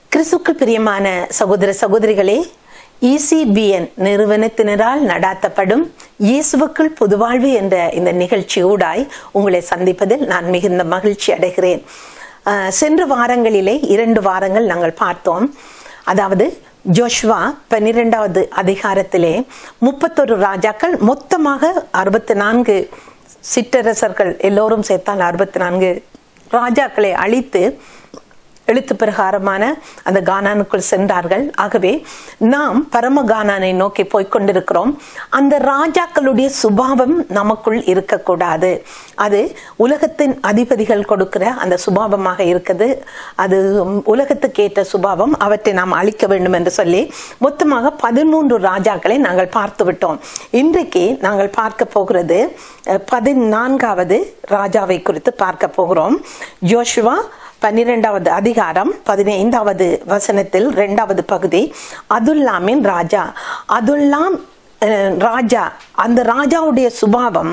கிறிஸ்துக்கள் பிரியமான சகோதர சகோதரிகளே இசிபிஎன் நிறுவனத்தினரால் நடாத்தப்படும் இயேசுவுக்குள் புதுவாழ்வு என்ற இந்த நிகழ்ச்சியூடாய் உங்களை சந்திப்பதில் நான் மிகுந்த மகிழ்ச்சி அடைகிறேன் அஹ், சென்ற வாரங்களிலே இரண்டு வாரங்கள் நாங்கள் பார்த்தோம் அதாவது ஜோஷ்வா பன்னிரெண்டாவது அதிகாரத்திலே முப்பத்தொரு ராஜாக்கள் மொத்தமாக அறுபத்தி நான்கு சிற்றரசர்கள் எல்லோரும் சேர்த்தால் அறுபத்தி நான்கு ராஜாக்களை அழித்து எழுத்து பிரகாரமான அந்த கானானுக்குள் சென்றார்கள் ஆகவே நாம் பரம கானானை நோக்கி போய்க் கொண்டிருக்கிறோம் அந்த ராஜாக்களுடைய சுபாவம் நமக்குள் இருக்கக்கூடாது அது உலகத்தின் அதிபதிகள் கொடுக்கிற அந்த சுபாவமாக இருக்குது அது உலகத்துக்கு ஏற்ற சுபாவம் அவற்றை நாம் அழிக்க வேண்டும் என்று சொல்லி மொத்தமாக பதிமூன்று ராஜாக்களை நாங்கள் பார்த்து விட்டோம் இன்றைக்கு நாங்கள் பார்க்க போகிறது அஹ், பதினான்காவது ராஜாவை குறித்து பார்க்க போகிறோம் ஜோஷுவா பன்னிரெண்டாவது அதிகாரம் பதினைந்தாவது வசனத்தில் இரண்டாவது பகுதி அதுல்லாமின் ராஜா அதுல்லாம் அஹ், ராஜா அந்த ராஜாவுடைய சுபாவம்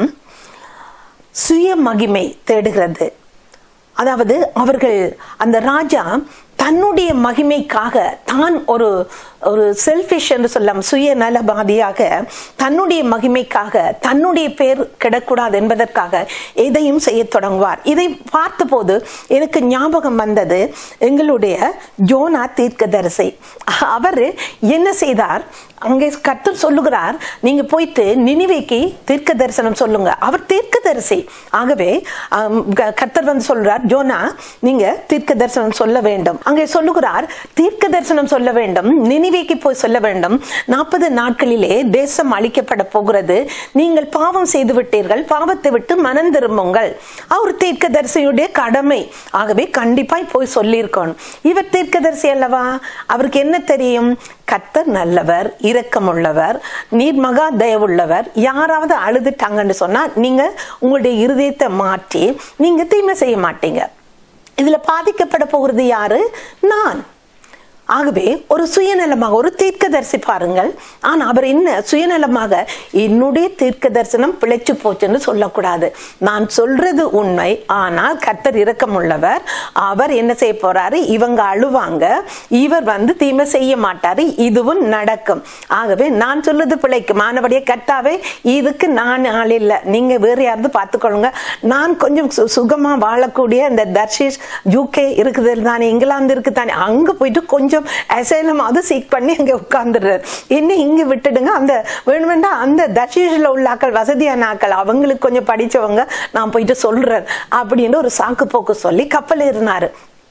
சுய மகிமை தேடுகிறது அதாவது அவர்கள் அந்த ராஜா தன்னுடைய மகிமைக்காக தான் ஒரு ஒரு செல்ஃபிஷ் என்று சொல்லலாம் சுயநலவாதியாக தன்னுடைய மகிமைக்காக தன்னுடைய பேர் கிடக்கூடாது என்பதற்காக எதையும் செய்ய தொடங்குவார் இதை பார்த்தபோது எனக்கு ஞாபகம் வந்தது எங்களுடைய ஜோனா தீர்க்கதரிசி அவர் என்ன செய்தார் அங்கே கர்த்தர் சொல்லுகிறார் நீங்க போயிட்டு நினிவைக்கு தீர்க்க தரிசனம் சொல்லுங்க அவர் தீர்க்கதரிசி ஆகவே ஆம், க- கர்த்தர் வந்து சொல்றார் ஜோனா நீங்க தீர்க்க தரிசனம் சொல்ல வேண்டும் அங்கே சொல்லுகிறார் தீர்க்க தரிசனம் சொல்ல வேண்டும் நினிவேக்கு போய் சொல்ல வேண்டும் நாற்பது நாட்களிலே தேசம் அழிக்கப்பட போகிறது நீங்கள் பாவம் செய்து விட்டீர்கள் பாவத்தை விட்டு மனம் திரும்புங்கள் அவர் தீர்க்கதரிசியுடைய கடமை ஆகவே கண்டிப்பாய் போய் சொல்லியிருக்கணும் இவர் தீர்க்கதரிசி அல்லவா அவருக்கு என்ன தெரியும் கர்த்தர் நல்லவர் இரக்கமுள்ளவர் நீர் மகா தயவுள்ளவர் யாராவது அழுதுட்டாங்கன்னு சொன்னா நீங்க உங்களுடைய இருதயத்தை மாற்றி நீங்க தீமை செய்ய மாட்டீங்க இதுல பாதிக்கப்பட போகிறது யாரு நான் ஆகவே ஒரு சுயநலமாக ஒரு தீர்க்கதரிசி பாருங்கள் ஆனா அவர் என்ன சுயநலமாக என்னுடைய தீர்க்க தரிசனம் பிழைச்சு போச்சுன்னு சொல்லக்கூடாது நான் சொல்றது உண்மை ஆனால் கர்த்தர் இரக்கமுள்ளவர் அவர் என்ன செய்ய போறாரு இவங்க அழுவாங்க இவர் வந்து தீமை செய்ய மாட்டாரு இதுவும் நடக்கும் ஆகவே நான் சொல்றது பிழைக்கும் ஆனபடியே கட்டாவே இதுக்கு நான் ஆள் இல்லை நீங்க வேற யாராவது பார்த்துக்கொள்ளுங்க நான் கொஞ்சம் சு- சுகமா வாழக்கூடிய இந்த தர்ஷிஷ் யூகே இருக்குது தானே இங்கிலாந்து இருக்கு தானே அங்க போயிட்டு கொஞ்சம் அசைலம் அது சீக் பண்ணி அங்க உட்கார்ந்துடுறாரு என்ன இங்க விட்டுடுங்க அந்த வேணுமெண்டா அந்த தர்ஷிஷ்ல உள்ள ஆக்கள் வசதியான ஆக்கள் அவங்களுக்கு கொஞ்சம் படிச்சவங்க நான் போயிட்டு சொல்றேன் அப்படின்னு ஒரு சாக்கு போக்கு சொல்லி கப்பல் ஏறினாரு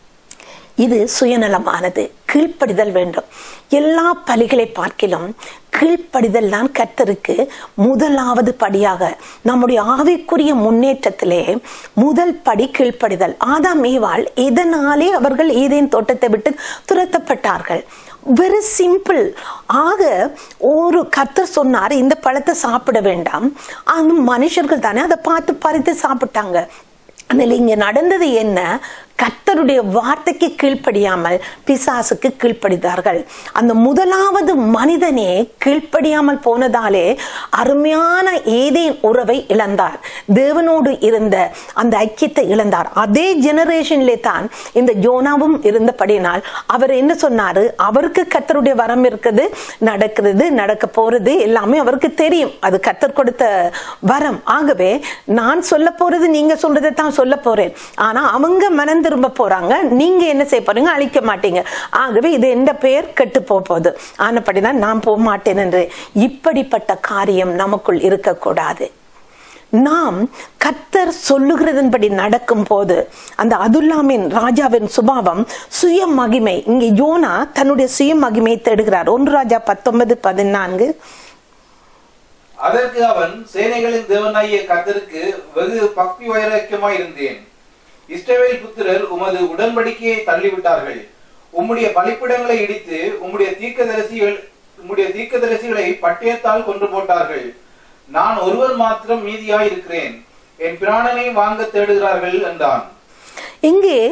இது சுயநலமானது கீழ்ப்படிதல் வேண்டும் எல்லா பலிகளை பார்க்கிலும் கீழ்ப்படிதல் தான் கர்த்தருக்கு முதலாவது படியாக நம்முடைய ஆவிக்குரிய முன்னேற்றத்திலே முதல் படி கீழ்ப்படிதல் ஆதாம் ஏவாள் இதனாலே அவர்கள் ஏதேன் தோட்டத்தை விட்டு துரத்தப்பட்டார்கள் வெரி சிம்பிள் ஆக ஒரு கர்த்தர் சொன்னார் இந்த பழத்தை சாப்பிட வேண்டாம் அந்த மனுஷர்கள் தானே அதை பார்த்து பறித்து சாப்பிட்டாங்க அதில் இங்க நடந்தது என்ன கர்த்தருடைய வார்த்தைக்கு கீழ்ப்படியாமல் பிசாசுக்கு கீழ்ப்படித்தார்கள் அந்த முதலாவது மனிதனே கீழ்ப்படியாமல் போனதாலே அருமையான ஏதேன் உறவை இழந்தார் தேவனோடு இருந்த அந்த ஐக்கியத்தை இழந்தார் அதே ஜெனரேஷன்லே தான் இந்த ஜோனாவும் இருந்தபடினால் அவர் என்ன சொன்னாரு அவருக்கு கர்த்தருடைய வரம் இருக்குது நடக்கிறது நடக்க போறது எல்லாமே அவருக்கு தெரியும் அது கர்த்தர் கொடுத்த வரம் ஆகவே நான் சொல்ல போறது நீங்க சொல்றதை தான் சொல்ல போறேன் ஆனா அவங்க மனம் திரும்ப போறாங்க நீங்க என்ன செய்ய போறீங்க அழிக்க மாட்டீங்க ஆகவே இது எந்த பெயர் கெட்டு போக போகுது ஆனப்படிதான் நான் போக மாட்டேன் என்று இப்படிப்பட்ட காரியம் நமக்குள் இருக்கக்கூடாது நாம் கர்த்தர் சொல்லுகிறதன்படி நடக்கும் போது அந்த அதுல்லாமின் ராஜாவின் சுபாவம் சுய மகிமை இங்கே யோனா தன்னுடைய சுய மகிமையை தேடுகிறார் ஒன்று ராஜா பத்தொன்பது பதினான்கு அதற்கு அவன் சேனைகளின் தேவனாகிய கர்த்தருக்கு வெகு பக்தி வைராக்கியமாய் இருந்தேன் இஸ்ரவேல் புத்திரர் உமது உடன்படிக்கையை தள்ளிவிட்டார்கள் உம்முடைய பலிப்பிடங்களை இடித்து உம்முடைய தீர்க்கதரிசிகள் உம்முடைய தீர்க்கதரிசிகளை பட்டயத்தால் கொன்று போட்டார்கள் நான் ஒருவர் மாத்திரம் மீதியாய் இருக்கிறேன் என் பிராணனை வாங்க தேடுகிறார்கள் என்றான் இங்கே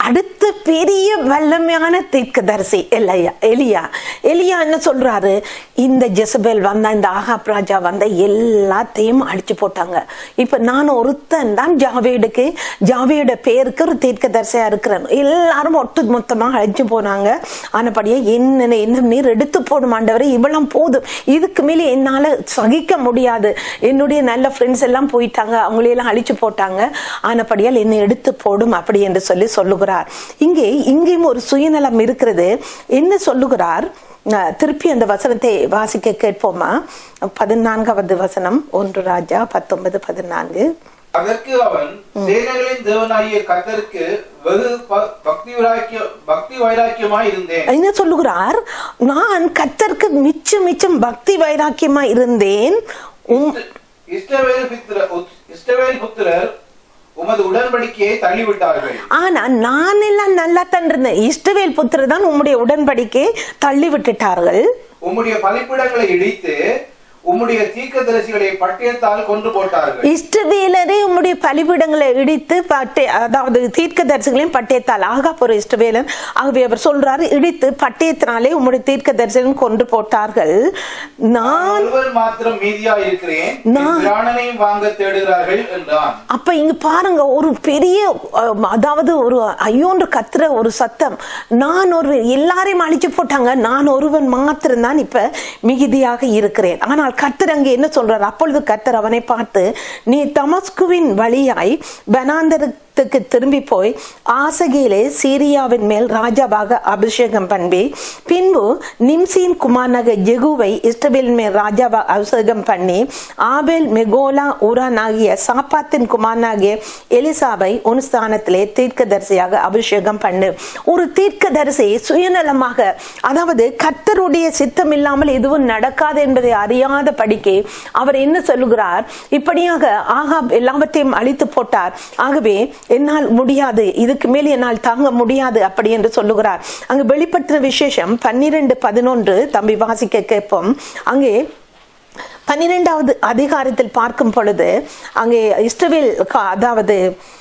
அடுத்த பெரிய வல்லமையான தீர்க்கதரிசி எல்லையா எலியா எலியா என்ன சொல்றாரு இந்த ஜெசபேல் வந்த இந்த ஆகாப் ராஜா வந்த எல்லாத்தையும் அடிச்சு போட்டாங்க இப்ப நான் ஒருத்தன் தான் ஜாவேடுக்கு ஜாவேட பேருக்கு ஒரு தீர்க்கதரிசியா இருக்கிறேன் எல்லாரும் ஒட்டு மொத்தமாக அழிச்சு போனாங்க ஆனபடியே என்ன என்ன நீர் எடுத்து போடும் ஆண்டவரே இவ்வளவு போதும் இதுக்கு மேலே என்னால சகிக்க முடியாது என்னுடைய நல்ல ஃப்ரெண்ட்ஸ் எல்லாம் போயிட்டாங்க அவங்களையெல்லாம் அழிச்சு போட்டாங்க ஆனபடியால் என்னை எடுத்து போடும் அப்படி என்று சொல்லி சொல்லுகிறார் இங்கே இங்கேயும் ஒரு சுயநலம் இருக்கிறது என்ன சொல்லுகிறார் அஹ், திருப்பி அந்த வசனத்தை வாசிக்க கேட்போமா பதினான்காவது வசனம் ஒன்று ராஜா பத்தொன்பது பதினான்கு அதற்கு அவன் சேனைகளின் தேவனாகிய கர்த்தருக்கு வெகு ப- பக்தி வைராக்கிய பக்தி வைராக்கியமாய் இருந்தேன் என்ன சொல்லுகிறார் நான் கத்தருக்கு மிச்சம் மிச்சம் பக்தி வைராக்கியமா இருந்தேன் உம் இஷ்டவேல் புத்திர இஷ்டவேல் புத்திரர் உமது உடன்படிக்கையை தள்ளிவிட்டார்கள் ஆனா நான் எல்லாம் நல்லா தான் இருந்தேன் இஷ்டவேல் புத்திர தான் உம்முடைய உடன்படிக்கை தள்ளி விட்டுட்டார்கள் உம்முடைய பலிப்பிடங்களை இடித்து உம்முடைய தீர்க்கதரிசிகளை பட்டயத்தால் கொன்று போட்டார்கள் இஷ்டவேலரே உம்முடைய பலிபீடங்களை இடித்து பட்டை அதாவது தீர்க்கதரிசிகளையும் பட்டயத்தால் ஆகா ஒரு இஷ்டவேலன் ஆகவே அவர் சொல்றாரு இடித்து பட்டயத்தினாலே உம்முடைய தீர்க்கதரிசிகளும் கொன்று போட்டார்கள் நான் ஒருவர் மாத்திரம் மீதியா இருக்கிறேன் நான்- என் பிராணனையும் வாங்க தேடுகிறார்கள் என்றான் அப்ப இங்க பாருங்க ஒரு பெரிய அஹ், அதாவது ஒரு ஐயோன்று கத்துற ஒரு சத்தம் நான் ஒரு எல்லாரையும் அழிச்சு போட்டாங்க நான் ஒருவன் மாத்திரம்தான் இப்ப மிகுதியாக இருக்கிறேன் ஆனால் கர்த்தர் அங்கே என்ன சொல்றார் அப்பொழுது கர்த்தர் அவனை பார்த்து நீ தமஸ்குவின் வழியாய் வனாந்தரத்துக்கு திரும்பி போய் ஆசகேலே சீரியாவின் மேல் ராஜாவாக அபிஷேகம் பண்ணி பின்பு நிம்சின் குமாரனாக ஜெகுவை இஸ்ரவேலின் மேல் ராஜாவாக அபிஷேகம் பண்ணி ஆபேல் மெகோலா ஊரான் ஆகிய சாப்பாத்தின் குமாரனாகிய எலிசாவை உன் ஸ்தானத்திலே தீர்க்கதரிசியாக அபிஷேகம் பண்ணு ஒரு தீர்க்கதரிசி சுயநலமாக அதாவது கர்த்தருடைய சித்தம் இல்லாமல் எதுவும் நடக்காது என்பதை அறியாத படிக்கு அவர் என்ன சொல்லுகிறார் இப்படியாக ஆகாப் எல்லாவற்றையும் அழித்து போட்டார் ஆகவே என்னால் முடியாது இதுக்கு மேல் என்னால் தாங்க முடியாது அப்படி என்று சொல்லுகிறார் அங்கு வெளிப்பட்ட விசேஷம் பன்னிரண்டு பதினொன்று தம்பி வாசிக்க கேட்போம் அங்கே பன்னிரெண்டாவது அதிகாரத்தில் பார்க்கும் பொழுது அங்கே இஸ்ரவேல் கா- அதாவது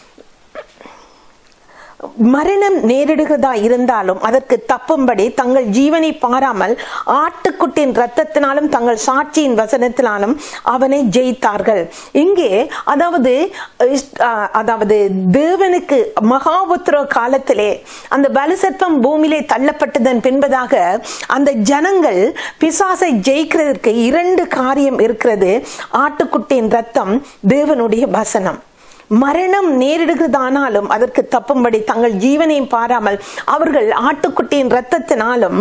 மரணம் நேரிடுகிறதா இருந்தாலும் அதற்கு தப்பும்படி தங்கள் ஜீவனை பாராமல் ஆட்டுக்குட்டின் ரத்தத்தினாலும் தங்கள் சாட்சியின் வசனத்தினாலும் அவனை ஜெயித்தார்கள் இங்கே அதாவது இஸ்- ஆ, அதாவது தேவனுக்கு மகாபுத்திர காலத்திலே அந்த பலிசர்ப்பம் பூமியிலே தள்ளப்பட்டதன் பின்பதாக அந்த ஜனங்கள் பிசாசை ஜெயிக்கிறதற்கு இரண்டு காரியம் இருக்கிறது ஆட்டுக்குட்டியின் ரத்தம் தேவனுடைய வசனம் மரணம் நேரிடுகிறதானாலும் அதற்கு தப்பும்படி தங்கள் ஜீவனையும் பாராமல் அவர்கள் ஆட்டுக்குட்டியின் இரத்தத்தினாலும்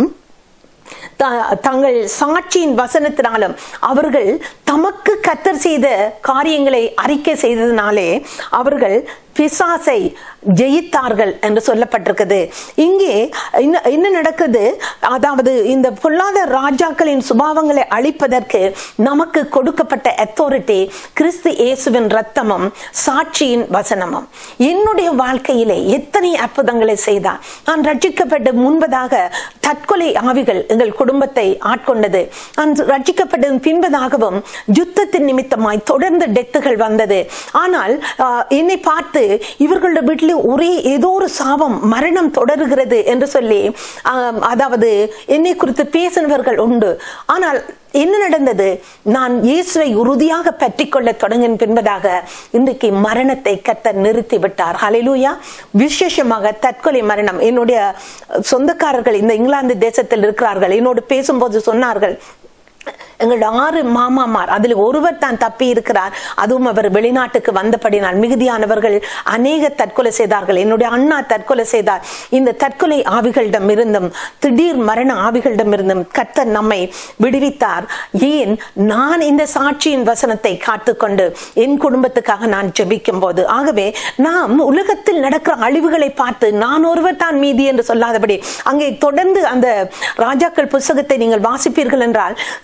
த- தங்கள் சாட்சியின் வசனத்தினாலும் அவர்கள் தமக்கு கத்தர் செய்த காரியங்களை அறிக்கை செய்ததினாலே அவர்கள் பிசாசை ஜெயித்தார்கள் என்று சொல்லப்பட்டிருக்குது இங்கே என்ன- என்ன நடக்குது அதாவது இந்த பொல்லாத ராஜாக்களின் சுபாவங்களை அழிப்பதற்கு நமக்கு கொடுக்கப்பட்ட அத்தாரிட்டி கிறிஸ்து இயேசுவின் ரத்தமும் சாட்சியின் வசனமும் என்னுடைய வாழ்க்கையிலே எத்தனை அற்புதங்களை செய்தார் நான் ரட்சிக்கப்பட்ட முன்பதாக தற்கொலை ஆவிகள் எங்கள் குடும்பத்தை ஆட்கொண்டது நான் ரட்சிக்கப்பட்ட பின்பதாகவும் யுத்தத்தின் நிமித்தமாய் தொடர்ந்து டெத்துகள் வந்தது ஆனால் ஆஹ், என்னை பார்த்து இவர்களுடைய வீட்டில் ஒரே ஏதோ ஒரு சாபம் மரணம் தொடருகிறது என்று சொல்லி ஆஹ், அதாவது என்னை குறித்து பேசினவர்கள் உண்டு ஆனால் என்ன நடந்தது நான் இயேசுவை உறுதியாக பற்றி கொள்ள தொடங்கின பின்பதாக இன்றைக்கு மரணத்தை கத்தர் நிறுத்தி விட்டார் ஹalleluya விசேஷமாக தற்கொலை மரணம் என்னுடைய சொந்தக்காரர்கள் இந்த இங்கிலாந்து தேசத்தில் இருக்கிறார்கள் என்னோடு பேசும்போது சொன்னார்கள் எங்களோட ஆறு மாமாமார் அதில் ஒருவர் தான் தப்பி இருக்கிறார் அதுவும் அவர் வெளிநாட்டுக்கு வந்தபடினால் மிகுதியானவர்கள் அநேக தற்கொலை செய்தார்கள் என்னுடைய அண்ணா தற்கொலை செய்தார் இந்த தற்கொலை ஆவிகளிடம் இருந்தும் திடீர் மரண ஆவிகளிடம் இருந்தும் கர்த்தர் நம்மை விடுவித்தார் ஏன் நான் இந்த சாட்சியின் வசனத்தை காத்துக்கொண்டு என் குடும்பத்துக்காக நான் ஜெபிக்கும் போது ஆகவே நாம் உலகத்தில் நடக்கிற அழிவுகளை பார்த்து நான் ஒருவர் தான் மீதி என்று சொல்லாதபடி அங்கே தொடர்ந்து அந்த ராஜாக்கள் புஸ்தகத்தை நீங்கள் வாசிப்பீர்கள் என்றால் ஏழாயிரம்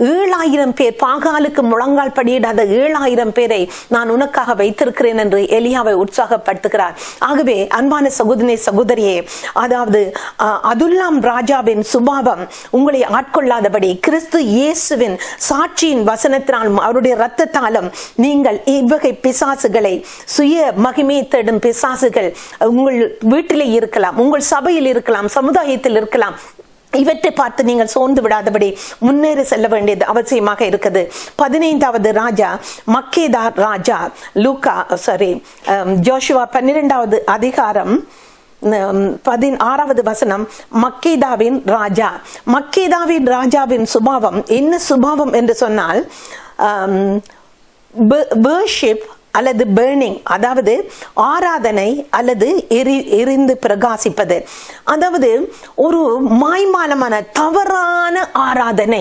ஏழாயிரம் பேர் பாகாலுக்கு முழங்கால் படியிடாத ஏழாயிரம் பேரை நான் உனக்காக வைத்திருக்கிறேன் என்று எலியாவை உற்சாகப்படுத்துகிறார் ஆகவே அன்பான சகோதரி சகோதரியே அதாவது அஹ், அதுல்லாம் ராஜாவின் சுபாவம் உங்களை ஆட்கொள்ளாதபடி கிறிஸ்து இயேசுவின் சாட்சியின் வசனத்தினாலும் அவருடைய இரத்தத்தாலும் நீங்கள் இவ்வகை பிசாசுகளை சுய மகிமை தேடும் பிசாசுகள் உங்கள் வீட்டிலே இருக்கலாம் உங்கள் சபையில் இருக்கலாம் சமுதாயத்தில் இருக்கலாம் இவற்றை பார்த்து நீங்கள் சோர்ந்து விடாதபடி முன்னேறி செல்ல வேண்டியது அவசியமாக இருக்குது பதினைந்தாவது ராஜா மக்கேதா ராஜா லூகா சாரி ஜோஷுவா பன்னிரெண்டாவது அதிகாரம் உம், பதினாறாவது வசனம் மக்கேதாவின் ராஜா மக்கேதாவின் ராஜாவின் சுபாவம் என்ன சுபாவம் என்று சொன்னால் வேர்ஷிப் அல்லது பேர்னிங் அதாவது ஆராதனை அல்லது எரி எரிந்து பிரகாசிப்பது அதாவது ஒரு மாய்மாலமான தவறான ஆராதனை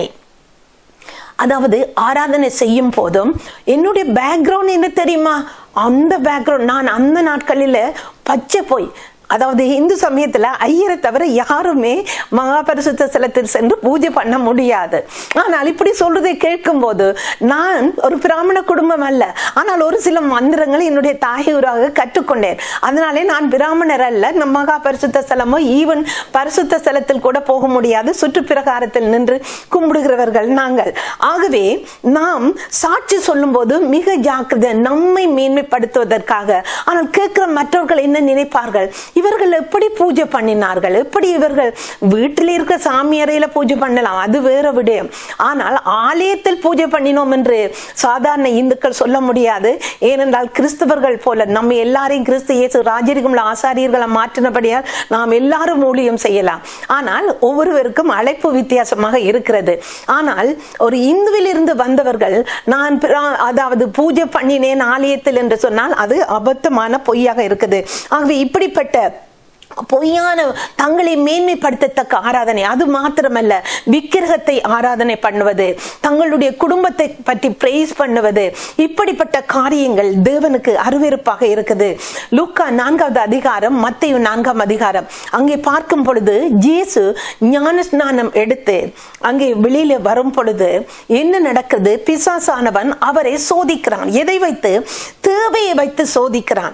அதாவது ஆராதனை செய்யும் போதும் என்னுடைய பேக்ரவுண்ட் என்ன தெரியுமா அந்த பேக்ரவுண்ட் நான் அந்த நாட்களில் பச்சை போய் அதாவது இந்து சமயத்துல ஐயரை தவிர யாருமே மகாபரிசுத்த ஸ்தலத்தில் சென்று பூஜை பண்ண முடியாது ஆனால் இப்படி சொல்றதை கேட்கும் போது நான் ஒரு பிராமண குடும்பம் அல்ல ஆனால் ஒரு சில மந்திரங்களை என்னுடைய தாயூராக கற்றுக்கொண்டேன் அதனாலே நான் பிராமணர் அல்ல நம் மகா பரிசுத்த ஸ்தலமோ ஈவன் பரிசுத்த ஸ்தலத்தில் கூட போக முடியாது சுற்றுப்பிரகாரத்தில் நின்று கும்பிடுகிறவர்கள் நாங்கள் ஆகவே நாம் சாட்சி சொல்லும் போது மிக ஜாக்கிரதை நம்மை மேன்மைப்படுத்துவதற்காக ஆனால் கேட்கிற மற்றவர்கள் என்ன நினைப்பார்கள் இவர்கள் எப்படி பூஜை பண்ணினார்கள் எப்படி இவர்கள் வீட்டில் இருக்க சாமி அறையில பூஜை பண்ணலாம் அது வேற விடயம் ஆனால் ஆலயத்தில் பூஜை பண்ணினோம் என்று சாதாரண இந்துக்கள் சொல்ல முடியாது ஏனென்றால் கிறிஸ்தவர்கள் போல நம்ம எல்லாரையும் கிறிஸ்து இயேசு ராஜரிகம்ல ஆசாரியர்களை மாற்றினபடியால் நாம் எல்லாரும் ஊழியம் செய்யலாம் ஆனால் ஒவ்வொருவருக்கும் அழைப்பு வித்தியாசமாக இருக்கிறது ஆனால் ஒரு இந்துவில் இருந்து வந்தவர்கள் நான் பிர- அதாவது பூஜை பண்ணினேன் ஆலயத்தில் என்று சொன்னால் அது அபத்தமான பொய்யாக இருக்குது ஆகவே இப்படிப்பட்ட பொய்யான தங்களை மேன்மைப்படுத்தத்தக்க ஆராதனை அது மாத்திரமல்ல விக்கிரகத்தை ஆராதனை பண்ணுவது தங்களுடைய குடும்பத்தை பற்றி பிரைஸ் பண்ணுவது இப்படிப்பட்ட காரியங்கள் தேவனுக்கு அருவருப்பாக இருக்குது லூக்கா நான்காவது அதிகாரம் மத்தையும் நான்காம் அதிகாரம் அங்கே பார்க்கும் பொழுது ஜேசு ஞான ஸ்நானம் எடுத்து அங்கே வெளியில வரும் பொழுது என்ன நடக்குது பிசாசானவன் அவரை சோதிக்கிறான் எதை வைத்து தேவையை வைத்து சோதிக்கிறான்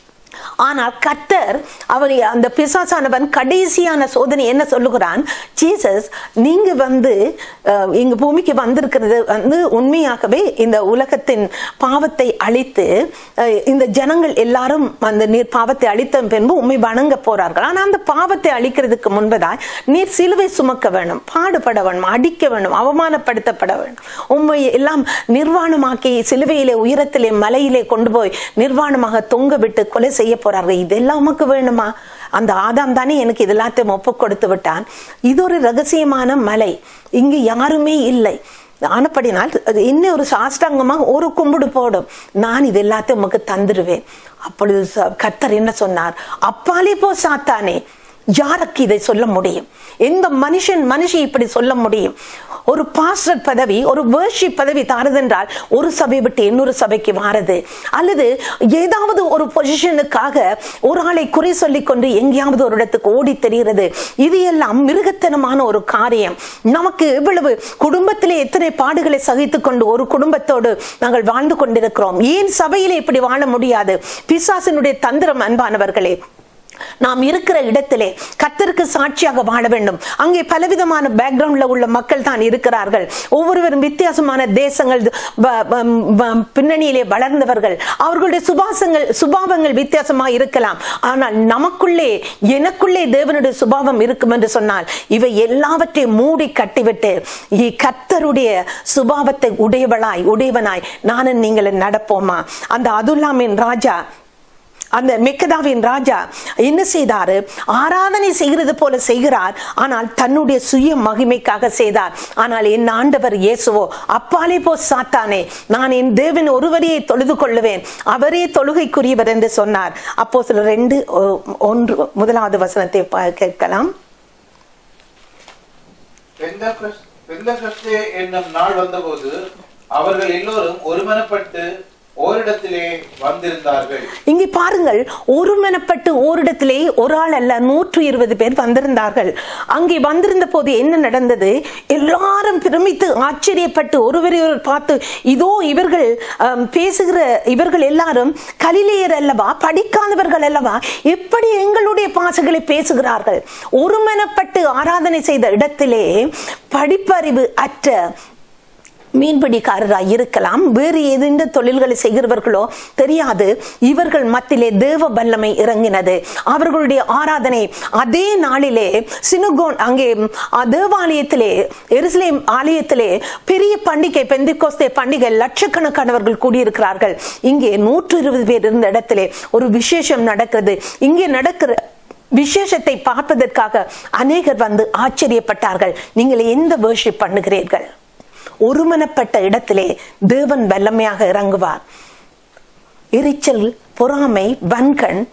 ஆனால் கத்தர் அவர் அந்த பிசாசானவன் கடைசியான சோதனை என்ன சொல்லுகிறான் ஜீசஸ் நீங்க வந்து அஹ், இங்க பூமிக்கு வந்திருக்கிறது வந்து உண்மையாகவே இந்த உலகத்தின் பாவத்தை அழித்து அஹ், இந்த ஜனங்கள் எல்லாரும் அந்த நீர் பாவத்தை அழித்த பின்பு உண்மை வணங்க போறார்கள் ஆனா அந்த பாவத்தை அழிக்கிறதுக்கு முன்பதாய் நீர் சிலுவை சுமக்க வேணும் பாடுபட வேணும் அடிக்க வேணும் அவமானப்படுத்தப்பட வேணும் உண்மை எல்லாம் நிர்வாணமாக்கி சிலுவையிலே உயரத்திலே மலையிலே கொண்டு போய் நிர்வாணமாக தொங்க விட்டு கொலை செய்ய போறார்கள் இதெல்லாம் உமக்கு வேணுமா அந்த ஆதாம் தானே எனக்கு இது எல்லாத்தையும் ஒப்பு கொடுத்து விட்டான் இது ஒரு ரகசியமான மலை இங்கு யாருமே இல்லை ஆனப்படினால் அது இன்னும் ஒரு சாஷ்டாங்கமா ஒரு கும்பிடு போடும் நான் இது எல்லாத்தையும் உமக்கு தந்துடுவேன் அப்பொழுது ச- கர்த்தர் என்ன சொன்னார் அப்பாலே போ சாத்தானே யாருக்கு இதை சொல்ல முடியும் எந்த மனுஷன் மனுஷி இப்படி சொல்ல முடியும் ஒரு பாஸ்டர் பதவி ஒரு வேர்ஷிப் பதவி தாரதென்றால் ஒரு சபை விட்டு இன்னொரு சபைக்கு மாறுது அல்லது ஏதாவது ஒரு பொசிஷனுக்காக ஒரு ஆளை குறை சொல்லிக் கொண்டு எங்கேயாவது ஒரு இடத்துக்கு ஓடி தெரிகிறது இது எல்லாம் மிருகத்தனமான ஒரு காரியம் நமக்கு எவ்வளவு குடும்பத்திலே எத்தனை பாடுகளை சகித்துக் கொண்டு ஒரு குடும்பத்தோடு நாங்கள் வாழ்ந்து கொண்டிருக்கிறோம் ஏன் சபையிலே இப்படி வாழ முடியாது பிசாசினுடைய தந்திரம் அன்பானவர்களே நாம் இருக்கிற இடத்திலே கத்தருக்கு சாட்சியாக வாழ வேண்டும் அங்கே பலவிதமான பேக்ரவுண்ட்ல உள்ள மக்கள் தான் இருக்கிறார்கள் ஒவ்வொருவரும் வித்தியாசமான தேசங்கள் ப- ப- ப- பின்னணியிலே வளர்ந்தவர்கள் அவர்களுடைய சுபாசங்கள் சுபாவங்கள் வித்தியாசமா இருக்கலாம் ஆனால் நமக்குள்ளே எனக்குள்ளே தேவனுடைய சுபாவம் இருக்கும் என்று சொன்னால் இவை எல்லாவற்றையும் மூடி கட்டிவிட்டு இ- கர்த்தருடைய சுபாவத்தை உடையவளாய் உடையவனாய் நானும் நீங்களும் நடப்போமா அந்த அதுல்லாமின் ராஜா அந்த மெக்கதாவின் ராஜா என்ன செய்தாரு ஆராதனை செய்கிறது போல செய்கிறார் ஆனால் தன்னுடைய சுய மகிமைக்காக செய்தார் ஆனால் என் ஆண்டவர் இயேசுவோ அப்பாலே போ சாத்தானே நான் என் தேவன் ஒருவரையே தொழுது கொள்ளுவேன் அவரே தொழுகைக்குரியவர் என்று சொன்னார் அப்போ சில ரெண்டு ஒ- ஒன்று முதலாவது வசனத்தை பா- கேட்கலாம் பெந்தகொஸ்- பெந்தகொஸ்தே என்னும் நாள் வந்தபோது அவர்கள் எல்லோரும் ஒருமனப்பட்டு ஓரிடத்திலே வந்திருந்தார்கள் இங்கே பாருங்கள் ஒருமனப்பட்டு ஓரிடத்திலே ஒரு ஆள் அல்ல நூற்று இருபது பேர் வந்திருந்தார்கள் அங்கே வந்திருந்த போது என்ன நடந்தது எல்லாரும் பிரமித்து ஆச்சரியப்பட்டு ஒருவரை ஒருவர் பார்த்து இதோ இவர்கள் ஆம், பேசுகிற இவர்கள் எல்லாரும் கலிலேயர் அல்லவா படிக்காதவர்கள் அல்லவா எப்படி எங்களுடைய பாசங்களை பேசுகிறார்கள் ஒருமனப்பட்டு ஆராதனை செய்த இடத்திலே படிப்பறிவு அற்ற மீன்பிடிக்காரராய் இருக்கலாம் வேறு எந்த தொழில்களை செய்கிறவர்களோ தெரியாது இவர்கள் மத்தியிலே தேவ வல்லமை இறங்கினது அவர்களுடைய ஆராதனை அதே நாளிலே சினுகோன் அங்கே அஹ், தேவாலயத்திலே எருசலேம் ஆலயத்திலே பெரிய பண்டிகை பெந்திகோஸ்தே பண்டிகை லட்சக்கணக்கானவர்கள் கூடியிருக்கிறார்கள் இங்கே நூற்று இருபது பேர் இருந்த இடத்திலே ஒரு விசேஷம் நடக்கிறது இங்கே நடக்கிற விசேஷத்தை பார்ப்பதற்காக அநேகர் வந்து ஆச்சரியப்பட்டார்கள் நீங்கள் எந்த வேர்ஷிப் பண்ணுகிறீர்கள் ஒருமனப்பட்ட இடத்திலே தேவன் வல்லமையாக இறங்குவார் எரிச்சல் பொறாமை வன்கண்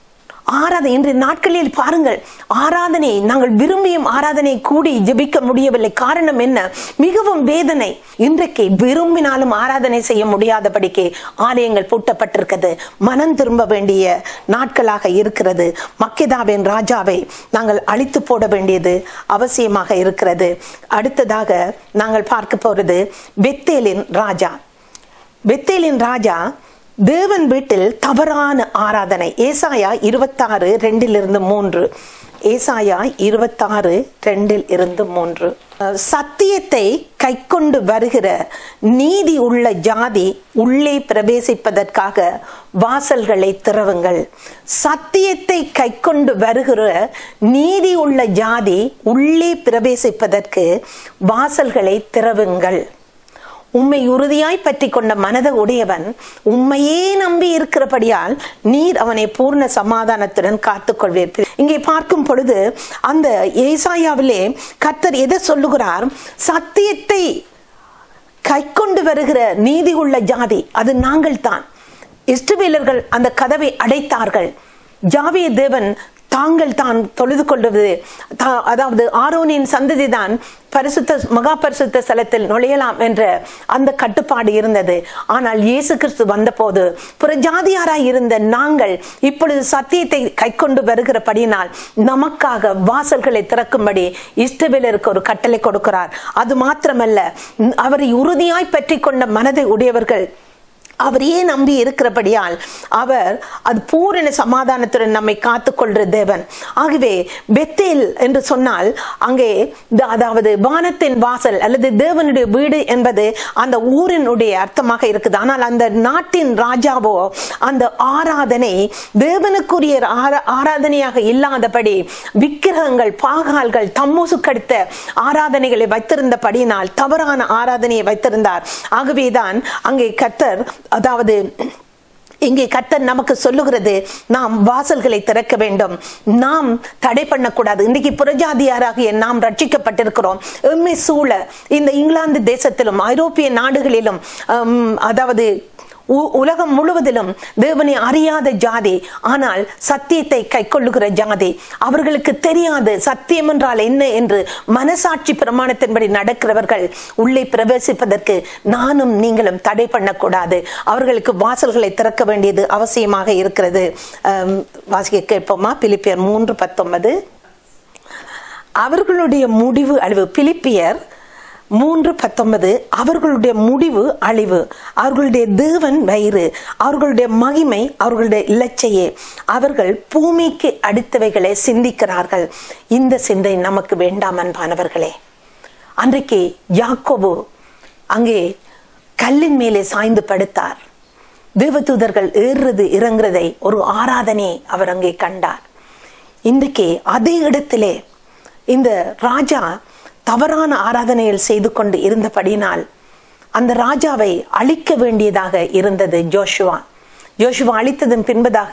ஆராதனை இன்றைய நாட்களில் பாருங்கள் ஆராதனை நாங்கள் விரும்பியும் ஆராதனை கூடி ஜெபிக்க முடியவில்லை காரணம் என்ன மிகவும் வேதனை இன்றைக்கு விரும்பினாலும் ஆராதனை செய்ய முடியாதபடிக்கு ஆலயங்கள் பூட்டப்பட்டிருக்கிறது மனம் திரும்ப வேண்டிய நாட்களாக இருக்கிறது மக்கெதாவின் ராஜாவை நாங்கள் அழித்து போட வேண்டியது அவசியமாக இருக்கிறது அடுத்ததாக நாங்கள் பார்க்க போறது பெத்தேலின் ராஜா பெத்தேலின் ராஜா தேவன் வீட்டில் தவறான ஆராதனை ஏசாயா இருபத்தாறு ரெண்டிலிருந்து மூன்று ஏசாயா இருபத்தாறு ரெண்டில் இருந்து மூன்று அஹ், சத்தியத்தை கைக்கொண்டு வருகிற நீதி உள்ள ஜாதி உள்ளே பிரவேசிப்பதற்காக வாசல்களை திறவுங்கள் சத்தியத்தை கைக்கொண்டு வருகிற நீதி உள்ள ஜாதி உள்ளே பிரவேசிப்பதற்கு வாசல்களை திறவுங்கள் உம்மை உறுதியாய் பற்றி கொண்ட மனத உடையவன் உம்மையே நம்பி இருக்கிறபடியால் நீர் அவனை பூர்ண சமாதானத்துடன் காத்துக்கொள்வீர் இங்கே பார்க்கும் பொழுது அந்த ஏசாயாவிலே கர்த்தர் எதை சொல்லுகிறார் சத்தியத்தை கைக்கொண்டு வருகிற நீதி உள்ள ஜாதி அது நாங்கள் தான் இஷ்டவேலர்கள் அந்த கதவை அடைத்தார்கள் ஜாவிய தேவன் தாங்கள் தான் தொழுது கொள்வது தா- அதாவது ஆரோனின் சந்ததி தான் பரிசுத்த மகா பரிசுத்த ஸ்தலத்தில் நுழையலாம் என்ற அந்த கட்டுப்பாடு இருந்தது ஆனால் இயேசு கிறிஸ்து வந்தபோது புறஜாதியாராய் இருந்த நாங்கள் இப்பொழுது சத்தியத்தை கைக்கொண்டு வருகிறபடியினால் நமக்காக வாசல்களை திறக்கும்படி இஷ்டவேலருக்கு ஒரு கட்டளை கொடுக்கிறார் அது மாத்திரமல்ல அவரை உறுதியாய் பற்றி கொண்ட மனதை உடையவர்கள் அவரையே நம்பி இருக்கிறபடியால் அவர் அது பூரண சமாதானத்துடன் நம்மை காத்துக்கொள்ற தேவன் ஆகவே பெத்தேல் என்று சொன்னால் அங்கே த- அதாவது வானத்தின் வாசல் அல்லது தேவனுடைய வீடு என்பது அந்த ஊரினுடைய அர்த்தமாக இருக்குது ஆனால் அந்த நாட்டின் ராஜாவோ அந்த ஆராதனை தேவனுக்குரிய ஆரா- ஆராதனையாக இல்லாதபடி விக்கிரகங்கள் பாகால்கள் தம்மூசு கடித்த ஆராதனைகளை வைத்திருந்தபடியினால் தவறான ஆராதனையை வைத்திருந்தார் ஆகவேதான் அங்கே கத்தர் அதாவது இங்கே கர்த்தர் நமக்கு சொல்லுகிறது நாம் வாசல்களை திறக்க வேண்டும் நாம் தடை பண்ணக்கூடாது இன்னைக்கு புறஜாதியாராகிய நாம் ரட்சிக்கப்பட்டிருக்கிறோம் எம்மை சூழ இந்த இங்கிலாந்து தேசத்திலும் ஐரோப்பிய நாடுகளிலும் ஹம், அதாவது உ- உலகம் முழுவதிலும் தேவனை அறியாத ஜாதி ஆனால் சத்தியத்தை கைக்கொள்ளுகிற ஜாதி அவர்களுக்கு தெரியாது சத்தியம் என்றால் என்ன என்று மனசாட்சி பிரமாணத்தின்படி நடக்கிறவர்கள் உள்ளே பிரவேசிப்பதற்கு நானும் நீங்களும் தடை பண்ணக்கூடாது அவர்களுக்கு வாசல்களை திறக்க வேண்டியது அவசியமாக இருக்கிறது அம், வாசிக்க கேட்போமா பிலிப்பியர் மூன்று பத்தொன்பது அவர்களுடைய முடிவு அழிவு பிலிப்பியர் மூன்று பத்தொன்பது அவர்களுடைய முடிவு அழிவு அவர்களுடைய தேவன் வயிறு அவர்களுடைய மகிமை அவர்களுடைய இலச்சையே அவர்கள் பூமிக்கு அடுத்தவைகளை சிந்திக்கிறார்கள் இந்த சிந்தை நமக்கு வேண்டாம் அன்பானவர்களே அன்றைக்கு யாக்கோபு அங்கே கல்லின் மேலே சாய்ந்து படுத்தார் தேவதூதர்கள் ஏறுறது இறங்குறதை ஒரு ஆராதனை அவர் அங்கே கண்டார் இன்றைக்கு அதே இடத்திலே இந்த ராஜா தவறான ஆராதனைகள் செய்து கொண்டு இருந்தபடியினால் அந்த ராஜாவை அழிக்க வேண்டியதாக இருந்தது ஜோஷுவா ஜோஷுவா அழித்ததன் பின்பதாக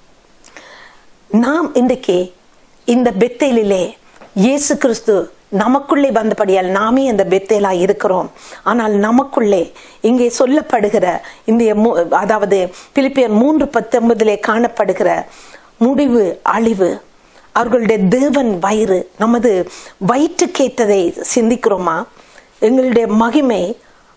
நாம் இன்றைக்கு இந்த பெத்தேலிலே இயேசு கிறிஸ்து நமக்குள்ளே வந்தபடியால் நாமே அந்த பெத்தேலா இருக்கிறோம் ஆனால் நமக்குள்ளே இங்கே சொல்லப்படுகிற இந்த மு- அதாவது பிலிப்பியர் மூன்று பத்தொன்பதிலே காணப்படுகிற முடிவு அழிவு அவர்களுடைய தேவன் வயிறு நமது வயிற்றுக்கேற்றதை சிந்திக்கிறோமா எங்களுடைய மகிமை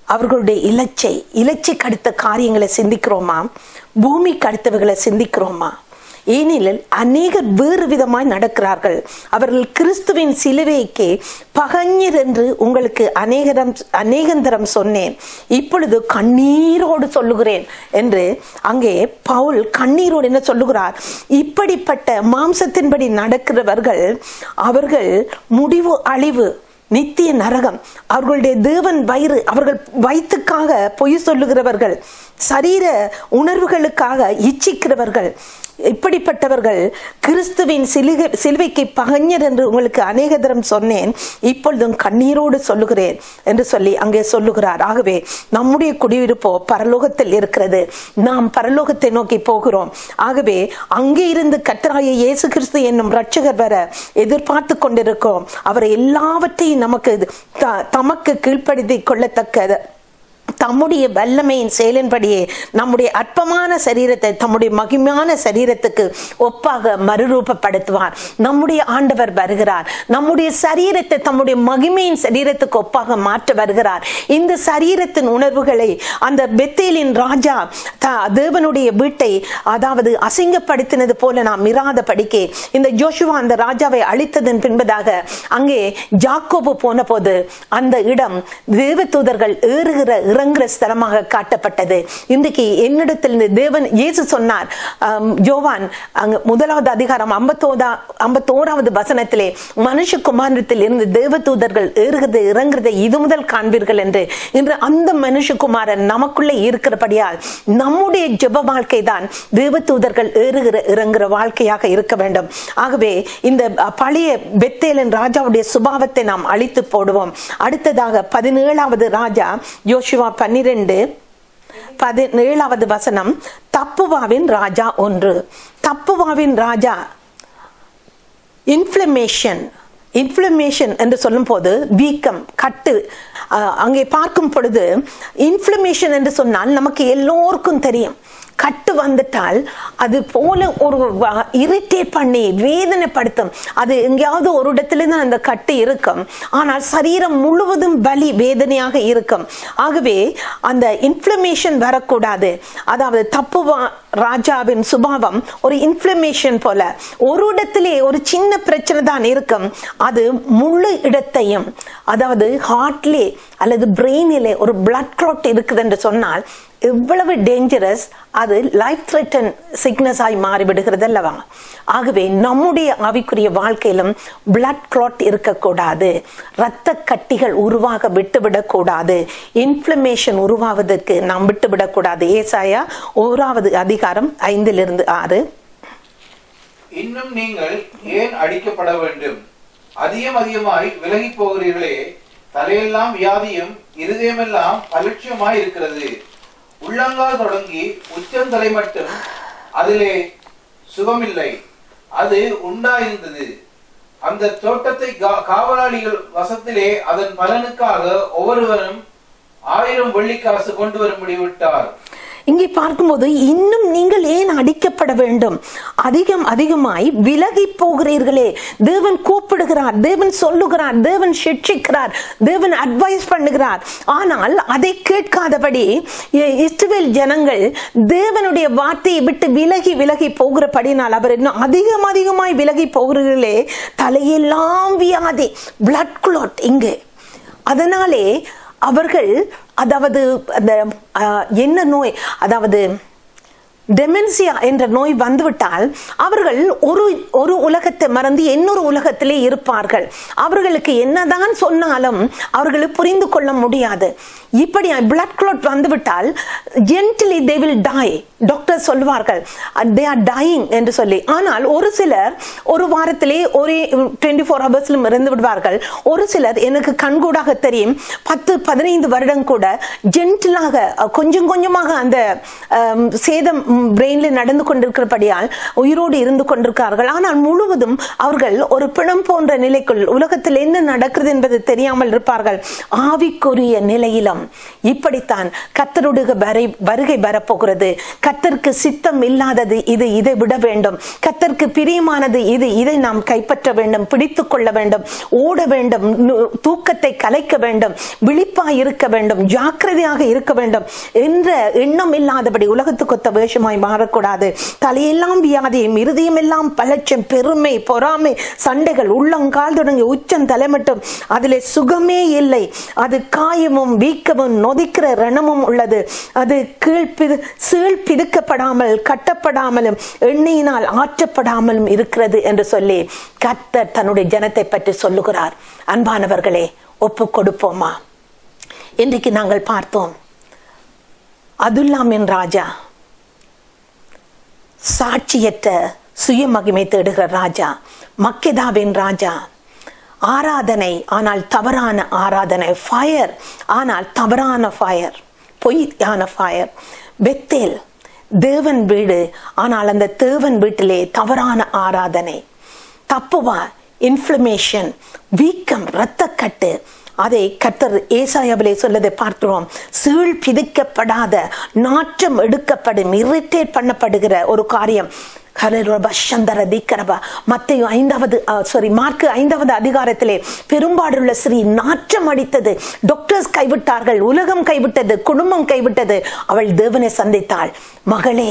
அவர்களுடைய இலச்சை இலச்சைக்கு அடுத்த காரியங்களை சிந்திக்கிறோமா பூமிக்கு அடுத்தவைகளை சிந்திக்கிறோமா ஏனெனில் அநேகர் வேறு விதமாய் நடக்கிறார்கள் அவர்கள் கிறிஸ்துவின் சிலுவைக்கு பகஞர் என்று உங்களுக்கு அநேகரம் அநேகந்தரம் சொன்னேன் இப்பொழுது கண்ணீரோடு சொல்லுகிறேன் என்று அங்கே பவுல் கண்ணீரோடு என்ன சொல்லுகிறார் இப்படிப்பட்ட மாம்சத்தின்படி நடக்கிறவர்கள் அவர்கள் முடிவு அழிவு நித்திய நரகம் அவர்களுடைய தேவன் வயிறு அவர்கள் வயிற்றுக்காக பொய் சொல்லுகிறவர்கள் சரீர உணர்வுகளுக்காக இச்சிக்கிறவர்கள் இப்படிப்பட்டவர்கள் கிறிஸ்துவின் சிலுகை சிலுவைக்கு பகஞர் என்று உங்களுக்கு அநேக தரம் சொன்னேன் இப்பொழுதும் கண்ணீரோடு சொல்லுகிறேன் என்று சொல்லி அங்கே சொல்லுகிறார் ஆகவே நம்முடைய குடியிருப்போ பரலோகத்தில் இருக்கிறது நாம் பரலோகத்தை நோக்கி போகிறோம் ஆகவே அங்கே இருந்து கத்தராய இயேசு கிறிஸ்து என்னும் ரட்சகர் வர எதிர்பார்த்து கொண்டிருக்கிறோம் அவரை எல்லாவற்றையும் நமக்கு த- தமக்கு கீழ்ப்படுத்தி கொள்ளத்தக்க தம்முடைய வல்லமையின் செயலின்படியே நம்முடைய அற்பமான சரீரத்தை தம்முடைய மகிமையான சரீரத்துக்கு ஒப்பாக மறுரூபப்படுத்துவார் நம்முடைய ஆண்டவர் வருகிறார் நம்முடைய சரீரத்தை தம்முடைய மகிமையின் சரீரத்துக்கு ஒப்பாக மாற்ற வருகிறார் இந்த சரீரத்தின் உணர்வுகளை அந்த பெத்தேலின் ராஜா த- தேவனுடைய வீட்டை அதாவது அசிங்கப்படுத்தினது போல நாம் இராத படிக்கே இந்த ஜோஷுவா அந்த ராஜாவை அழித்ததன் பின்பதாக அங்கே ஜாக்கோபு போன போது அந்த இடம் தேவதூதர்கள் ஏறுகிற இறங்குற ஸ்தலமாக காட்டப்பட்டது இன்றைக்கு என்னிடத்தில் இருந்து தேவன் இயேசு சொன்னார் ஆம், யோவான் அங்கு முதலாவது அதிகாரம் ஐம்பத்தோதா ஐம்பத்தோராவது வசனத்திலே மனுஷகுமாரத்தில் இருந்து தேவதூதர்கள் ஏறுகிறதை இறங்குறதை இது முதல் காண்பீர்கள் என்று இன்று அந்த மனுஷகுமாரன் நமக்குள்ளே இருக்கிறபடியால் நம்முடைய ஜெப வாழ்க்கை தான் தேவதூதர்கள் ஏறுகிற இறங்குற வாழ்க்கையாக இருக்க வேண்டும் ஆகவே இந்த அ, பழைய பெத்தேலன் ராஜாவுடைய சுபாவத்தை நாம் அழித்து போடுவோம் அடுத்ததாக பதினேழாவது ராஜா யோசுவா பன்னிரெண்டு பதினேழாவது வசனம் தப்புவாவின் ராஜா ஒன்று தப்புவாவின் ராஜா இன்ஃப்ளமேஷன் இன்ஃப்ளமேஷன் என்று சொல்லும் போது வீக்கம் கட்டு அஹ், அங்கே பார்க்கும் பொழுது இன்ஃப்ளமேஷன் என்று சொன்னால் நமக்கு எல்லோருக்கும் தெரியும் கட்டு வந்துட்டால் அது போல ஒரு இரிட்டேட் பண்ணி வேதனைப்படுத்தும் அது எங்கேயாவது ஒரு இடத்துல தான் அந்த கட்டு இருக்கும் ஆனால் சரீரம் முழுவதும் வலி வேதனையாக இருக்கும் ஆகவே அந்த இன்ஃப்ளமேஷன் வரக்கூடாது அதாவது தப்பு ராஜாவின் சுபாவம் ஒரு இன்ஃப்ளமேஷன் போல ஒரு இடத்திலே ஒரு சின்ன பிரச்சனை தான் இருக்கும் அது முழு இடத்தையும் அதாவது ஹார்ட்லே அல்லது பிரெயினிலே ஒரு பிளட் கிளாட் இருக்குது என்று சொன்னால் எவ்வளவு டேஞ்சரஸ் அது லைஃப் த்ரெட்டன் சிக்னஸ் ஆகி மாறிவிடுகிறது அல்லவா ஆகவே நம்முடைய ஆவிக்குரிய வாழ்க்கையிலும் பிளட் கிளாட் இருக்கக்கூடாது இரத்த கட்டிகள் உருவாக விட்டுவிடக்கூடாது இன்ஃப்ளமேஷன் உருவாவதற்கு நாம் விட்டுவிடக்கூடாது ஏசாயா ஓராவது அதிகாரம் ஐந்திலிருந்து ஆறு இன்னும் நீங்கள் ஏன் அடிக்கப்பட வேண்டும் அதிகம் அதிகமாய் விலகி போகிறீர்களே தலையெல்லாம் வியாதியும் இருதயமெல்லாம் அலட்சியமாய் இருக்கிறது உள்ளங்கால் தொடங்கி உச்சந்தலை மட்டும் அதிலே சுகமில்லை அது உண்டாயிருந்தது அந்த தோட்டத்தை கா- காவலாளிகள் வசத்திலே அதன் பலனுக்காக ஒவ்வொருவரும் ஆயிரம் வெள்ளிக்காசு கொண்டு வரும்படி விட்டார் இங்கே பார்க்கும்போது இன்னும் நீங்கள் ஏன் அடிக்கப்பட வேண்டும் அதிகம் அதிகமாய் விலகி போகிறீர்களே தேவன் கூப்பிடுகிறார் தேவன் சொல்லுகிறார் தேவன் சிக்ஷிக்கிறார் தேவன் அட்வைஸ் பண்ணுகிறார் ஆனால் அதை கேட்காதபடி இ- இஸ்ரவேல் ஜனங்கள் தேவனுடைய வார்த்தையை விட்டு விலகி விலகி போகிறபடினால் அவர் இன்னும் அதிகம் அதிகமாய் விலகி போகிறீர்களே தலையெல்லாம் வியாதி பிளட் குளாட் இங்கே அதனாலே அவர்கள் அதாவது அந்த அஹ், என்ன நோய் அதாவது டெமென்சியா என்ற நோய் வந்துவிட்டால் அவர்கள் ஒரு ஒரு உலகத்தை மறந்து இன்னொரு உலகத்திலே இருப்பார்கள் அவர்களுக்கு என்னதான் சொன்னாலும் அவர்களை புரிந்து கொள்ள முடியாது இப்படி பிளட் கிளாட் வந்துவிட்டால் gently they will die doctor சொல்வார்கள் தே ஆர் டையிங் என்று சொல்லி ஆனால் ஒரு சிலர் ஒரு வாரத்திலே ஒரே டுவெண்ட்டி ஃபோர் ஹவர்ஸ்லும் இறந்து விடுவார்கள் ஒரு சிலர் எனக்கு கண்கூடாக தெரியும் பத்து பதினைந்து வருடம் கூட ஜென்டிலாக கொஞ்சம் கொஞ்சமாக அந்த அம், சேதம் பிரெயின்ல நடந்து கொண்டிருக்கிறபடியால் உயிரோடு இருந்து கொண்டிருக்கிறார்கள் ஆனால் முழுவதும் அவர்கள் ஒரு பிணம் போன்ற நிலைக்குள் உலகத்தில் என்ன நடக்கிறது என்பது தெரியாமல் இருப்பார்கள் ஆவிக்குரிய நிலையிலும் இப்படித்தான் கத்தருடைய வரை- வருகை வரப்போகிறது கத்தருக்கு சித்தம் இல்லாதது இது இதை விட வேண்டும் கத்தருக்கு பிரியமானது இது இதை நாம் கைப்பற்ற வேண்டும் பிடித்துக் கொள்ள வேண்டும் ஓட வேண்டும் நு- தூக்கத்தை கலைக்க வேண்டும் விழிப்பாய் இருக்க வேண்டும் ஜாக்கிரதையாக இருக்க வேண்டும் என்ற எண்ணம் இல்லாதபடி உலகத்துக்கு ஒத்த வேஷமாய் மாறக்கூடாது தலையெல்லாம் வியாதியும் இருதயம் எல்லாம் பலட்சம் பெருமை பொறாமை சண்டைகள் உள்ளங்கால் தொடங்கி உச்சம் தலைமட்டும் அதிலே சுகமே இல்லை அது காயமும் வீக்கமும் நொதிக்கிற ரணமும் உள்ளது அது கீழ்பிது சீழ் பிதுக்கப்படாமல் கட்டப்படாமலும் எண்ணெயினால் ஆற்றப்படாமலும் இருக்கிறது என்று சொல்லி கர்த்தர் தன்னுடைய ஜனத்தை பற்றி சொல்லுகிறார் அன்பானவர்களே ஒப்பு கொடுப்போமா இன்றைக்கு நாங்கள் பார்த்தோம் அதுல்லாமின் ராஜா சாட்சியற்ற சுயமகிமை தேடுகிற ராஜா மக்கெதாவின் ராஜா ஆராதனை ஆனால் தவறான ஆராதனை ஃபயர் ஆனால் தவறான ஃபயர் பொய்யான ஃபயர் பெத்தேல் தேவன் வீடு ஆனால் அந்த தேவன் வீட்டிலே தவறான ஆராதனை தப்புவா இன்ஃப்ளமேஷன் வீக்கம் இரத்தக்கட்டு அதை கர்த்தர் ஏசாயாவிலே சொல்லதை பார்க்கிறோம் சீழ் பிதிக்கப்படாத நாற்றம் எடுக்கப்படும் இரிட்டேட் பண்ணப்படுகிற ஒரு காரியம் ஹரரபஷந்தர தீக்கரபா மத்தையு ஐந்தாவது சாரி மார்க் ஐந்தாவது அதிகாரத்திலே பெரும்பாடுள்ள ஸ்ரீ நாற்றம் அடித்தது டாக்டர்ஸ் கைவிட்டார்கள் உலகம் கைவிட்டது குடும்பம் கைவிட்டது அவள் தேவனை சந்தித்தாள் மகளே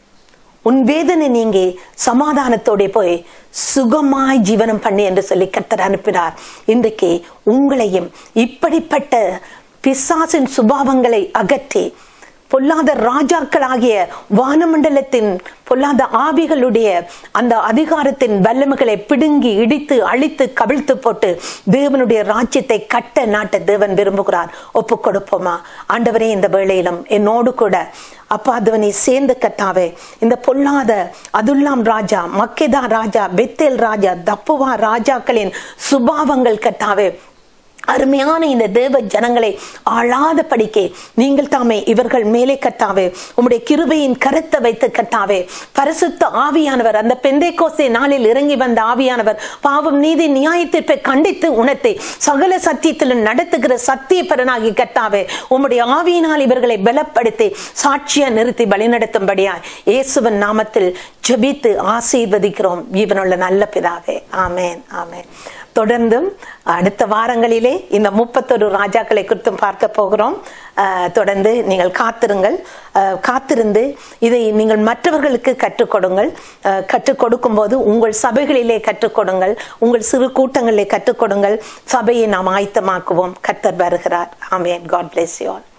உன் வேதனை நீங்கி சமாதானத்தோட போய் சுகமாய் ஜீவனம் பண்ணி என்று சொல்லி கர்த்தர் அனுப்பினார் இன்றைக்கு உங்களையும் இப்படிப்பட்ட பிசாசின் சுபாவங்களை அகற்றி பொல்லாத ராஜாக்களாகிய வானமண்டலத்தின் பொல்லாத ஆவிகளுடைய அந்த அதிகாரத்தின் வல்லமைகளை பிடுங்கி இடித்து அழித்து கவிழ்த்து போட்டு தேவனுடைய ராஜ்யத்தை கட்ட நாட்ட தேவன் விரும்புகிறார் ஒப்பு கொடுப்போமா ஆண்டவரே இந்த வேளையிலும் என்னோடு கூட அப்பா தேவனை சேர்ந்த கத்தாவே இந்த பொல்லாத அதுல்லாம் ராஜா மக்கேதா ராஜா பெத்தேல் ராஜா தப்புவா ராஜாக்களின் சுபாவங்கள் கத்தாவே அருமையான இந்த தேவ ஜனங்களை ஆளாத படிக்கே நீங்கள் தாமே இவர்கள் மேலே கத்தாவே உம்முடைய கிருபையின் கருத்தை வைத்து கத்தாவே பரிசுத்த ஆவியானவர் அந்த பெந்தைக்கோசை நாளில் இறங்கி வந்த ஆவியானவர் பாவம் நீதி நியாயத்தீர்ப்பை கண்டித்து உணர்த்தி சகல சத்தியத்திலும் நடத்துகிற சத்திய பரனாகி கத்தாவே உம்முடைய ஆவியினால் இவர்களை பலப்படுத்தி சாட்சியா நிறுத்தி வழிநடத்தும்படியா இயேசுவன் நாமத்தில் ஜெபித்து ஆசீர்வதிக்கிறோம் ஜீவனுள்ள நல்ல பிதாவே ஆமேன் ஆமேன் தொடர்ந்தும் அடுத்த வாரங்களிலே இந்த முப்பத்தொரு ராஜாக்களை குறித்தும் பார்க்க போகிறோம் அஹ், தொடர்ந்து நீங்கள் காத்திருங்கள் அஹ், காத்திருந்து இதை நீங்கள் மற்றவர்களுக்கு கற்றுக் கொடுங்கள் அஹ், கற்றுக் கொடுக்கும் போது உங்கள் சபைகளிலே கற்றுக் கொடுங்கள் உங்கள் சிறு கூட்டங்களிலே கற்றுக் கொடுங்கள் சபையை நாம் ஆயத்தமாக்குவோம் கர்த்தர் வருகிறார் ஆமேன் காட் bless you all